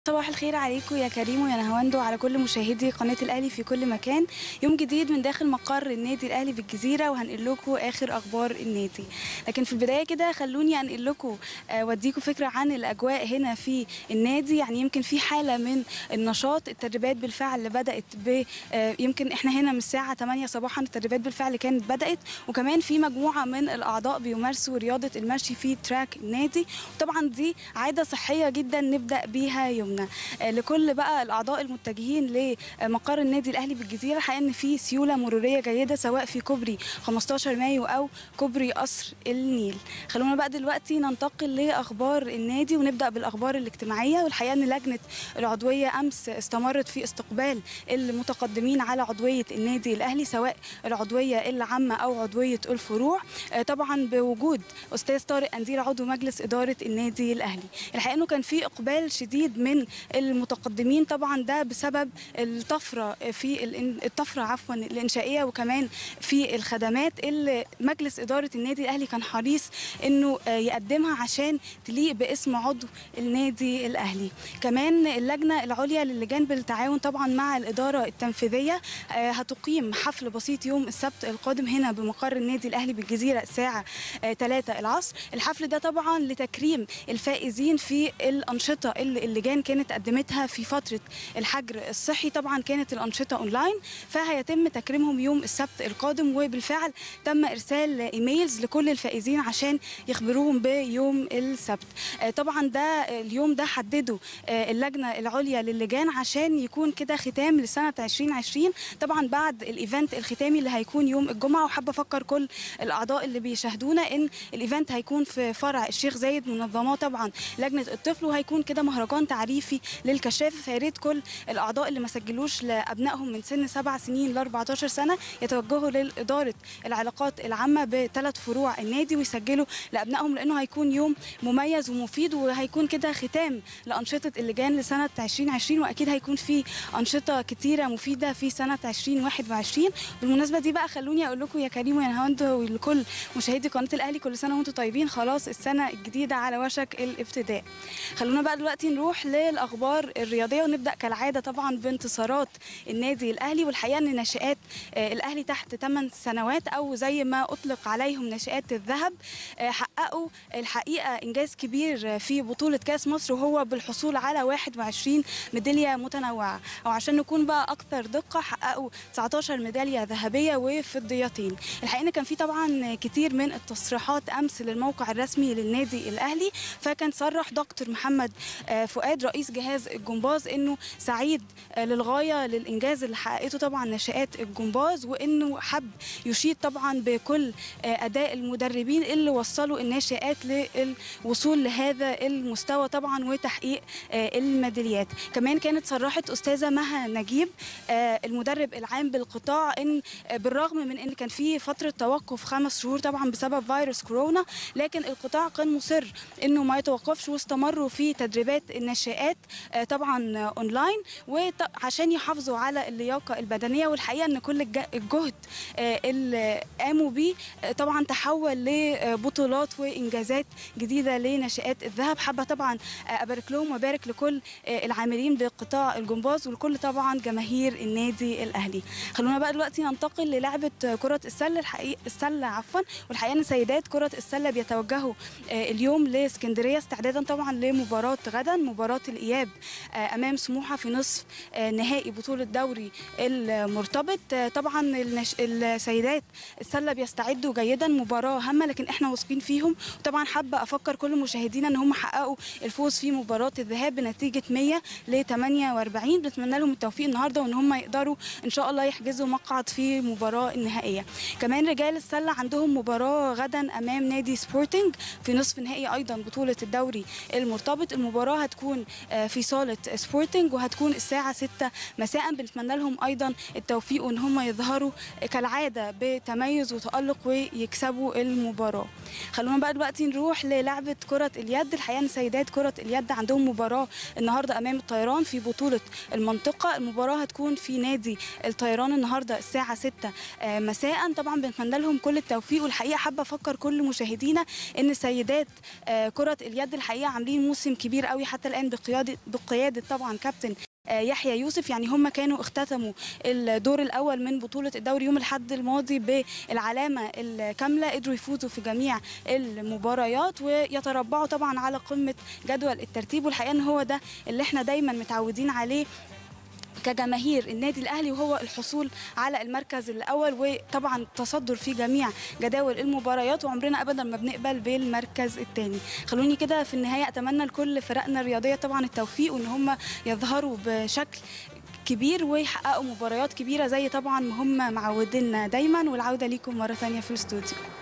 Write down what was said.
صباح الخير عليكم يا كريم ويا نهواندو على كل مشاهدي قناة الأهلي في كل مكان يوم جديد من داخل مقر النادي الأهلي بالجزيرة وهنقل لكم آخر أخبار النادي لكن في البداية كده خلوني أنقل لكم آه، وأديكم فكرة عن الأجواء هنا في النادي يعني يمكن في حالة من النشاط التدريبات بالفعل بدأت ب آه، يمكن إحنا هنا من الساعة 8 صباحا التدريبات بالفعل كانت بدأت وكمان في مجموعة من الأعضاء بيمارسوا رياضة المشي في تراك النادي وطبعا دي عادة صحية جدا نبدأ بيها يومنا آه، لكل بقى الاعضاء المتجهين لمقر النادي الاهلي بالجزيره الحقيقه ان في سيوله مروريه جيده سواء في كوبري 15 مايو او كوبري قصر النيل خلونا بقى دلوقتي ننتقل لاخبار النادي ونبدا بالاخبار الاجتماعيه والحقيقه ان لجنه العضويه امس استمرت في استقبال المتقدمين على عضويه النادي الاهلي سواء العضويه العامه او عضويه الفروع آه، طبعا بوجود استاذ طارق انديل عضو مجلس اداره النادي الاهلي الحقيقه انه كان في اقبال شديد من المتقدمين طبعا ده بسبب الطفره في الإن- الطفره عفوا الانشائيه وكمان في الخدمات اللي مجلس اداره النادي الاهلي كان حريص انه آه، يقدمها عشان تليق باسم عضو النادي الاهلي كمان اللجنه العليا للجان بالتعاون طبعا مع الاداره التنفيذيه آه، هتقيم حفل بسيط يوم السبت القادم هنا بمقر النادي الاهلي بالجزيره الساعه 3 العصر الحفل ده طبعا لتكريم الفائزين في الانشطه اللي اللجان كانت قدمتها في فتره الحجر الصحي طبعا كانت الانشطه اونلاين فهيتم تكريمهم يوم السبت القادم وبالفعل تم ارسال ايميلز لكل الفائزين عشان يخبروهم بيوم السبت آه، طبعا ده اليوم ده حدده آه، اللجنه العليا للجان عشان يكون كده ختام لسنه 2020 طبعا بعد الايفنت الختامي اللي هيكون يوم الجمعه وحابه افكر كل الاعضاء اللي بيشاهدونا ان الايفنت هيكون في فرع الشيخ زايد منظماه طبعا لجنه الطفل وهيكون كده مهرجان تعريفي للكشافه فيا ريت كل الاعضاء اللي ما سجلوش لابنائهم من سن سبع سنين ل 14 سنه يتوجهوا لاداره العلاقات العامه بثلاث فروع النادي ويسجلوا لابنائهم لانه هيكون يوم مميز ومفيد وهيكون كده ختام لانشطه اللجان لسنه 2020 واكيد هيكون في انشطه كتيره مفيده في سنه 2021 بالمناسبه دي بقى خلوني اقول لكم يا كريم ويا نهاوند ولكل مشاهدي قناه الاهلي كل سنه وانتم طيبين خلاص السنه الجديده على وشك الابتداء خلونا بقى دلوقتي نروح للاخبار الرياضيه ونبدا كالعاده طبعا بانتصارات النادي الاهلي والحقيقه ان ناشئات آه، الاهلي تحت 8 سنوات او زي ما اطلق عليهم ناشئات الذهب آه، حققوا الحقيقه انجاز كبير في بطوله كاس مصر وهو بالحصول على 21 ميداليه متنوعه او عشان نكون بقى اكثر دقه حققوا 19 ميداليه ذهبيه وفضيتين الحقيقه إن كان في طبعا كتير من التصريحات امس للموقع الرسمي للنادي الاهلي فكان صرح دكتور محمد آه، فؤاد رئيس جهاز الجمباز انه سعيد آه، للغايه للانجاز اللي حققته طبعا ناشئات الجمباز وانه حب يشيد طبعا بكل آه، اداء المدربين اللي وصلوا الناشئات للوصول لهذا المستوى طبعا وتحقيق آه، الميداليات كمان كانت صرحت استاذه مها نجيب آه، المدرب العام بالقطاع ان آه، بالرغم من ان كان في فتره توقف خمس شهور طبعا بسبب فيروس كورونا لكن القطاع كان مصر انه ما يتوقفش واستمروا في تدريبات الناشئات آه، طبعا آه، اونلاين وعشان يحافظوا على اللياقه البدنيه والحقيقه ان كل الج- الجهد آه، اللي قاموا بيه آه، طبعا تحول لبطولات وانجازات جديده لناشئات الذهب حابه طبعا آه، ابارك لهم وابارك لكل آه، العاملين بقطاع الجمباز ولكل طبعا جماهير النادي الاهلي خلونا بقى دلوقتي ننتقل للعبه كره السله الحقيقه السله عفوا والحقيقه ان سيدات كره السله بيتوجهوا آه، اليوم لاسكندريه استعدادا طبعا لمباراه غدا مباراه الاياب آه، امام سموحه في نصف آه، نهائي بطوله دوري المرتبط آه، طبعا النش... السيدات السله بيستعدوا جيدا مباراه هامه لكن احنا واثقين فيهم وطبعا حابه افكر كل مشاهدينا ان هم حققوا الفوز في مباراه الذهاب بنتيجه 100 ل 48 بنتمنى لهم التوفيق النهارده وان هم يقدروا ان شاء الله يحجزوا مقعد في المباراه النهائيه كمان رجال السله عندهم مباراه غدا امام نادي سبورتنج في نصف نهائي ايضا بطوله الدوري المرتبط المباراه هتكون آه، في صاله سبورتنج وهتكون الساعه 6 مساء بنتمنى لهم ايضا التوفيق وان هم يظهروا كالعاده بتميز وتالق ويكسبوا المباراه خلونا بقى دلوقتي نروح للعبه كره اليد الحقيقه ان سيدات كره اليد عندهم مباراه النهارده امام الطيران في بطوله المنطقه المباراه هتكون في نادي الطيران النهارده الساعه 6 آه، مساء طبعا بنتمنى لهم كل التوفيق والحقيقه حابه افكر كل مشاهدينا ان سيدات آه، كره اليد الحقيقه عاملين موسم كبير قوي حتى الان بقياده بقياده بقياده طبعا كابتن آه، يحيى يوسف يعني هم كانوا اختتموا الدور الاول من بطوله الدوري يوم الاحد الماضي بالعلامه الكامله قدروا يفوزوا في جميع المباريات ويتربعوا طبعا على قمه جدول الترتيب والحقيقه ان هو ده اللي احنا دايما متعودين عليه كجماهير النادي الاهلي وهو الحصول على المركز الاول وطبعا التصدر في جميع جداول المباريات وعمرنا ابدا ما بنقبل بالمركز الثاني خلوني كده في النهايه اتمنى لكل فرقنا الرياضيه طبعا التوفيق وان هم يظهروا بشكل كبير ويحققوا مباريات كبيره زي طبعا ما هم معودينا دايما والعوده ليكم مره ثانيه في الاستوديو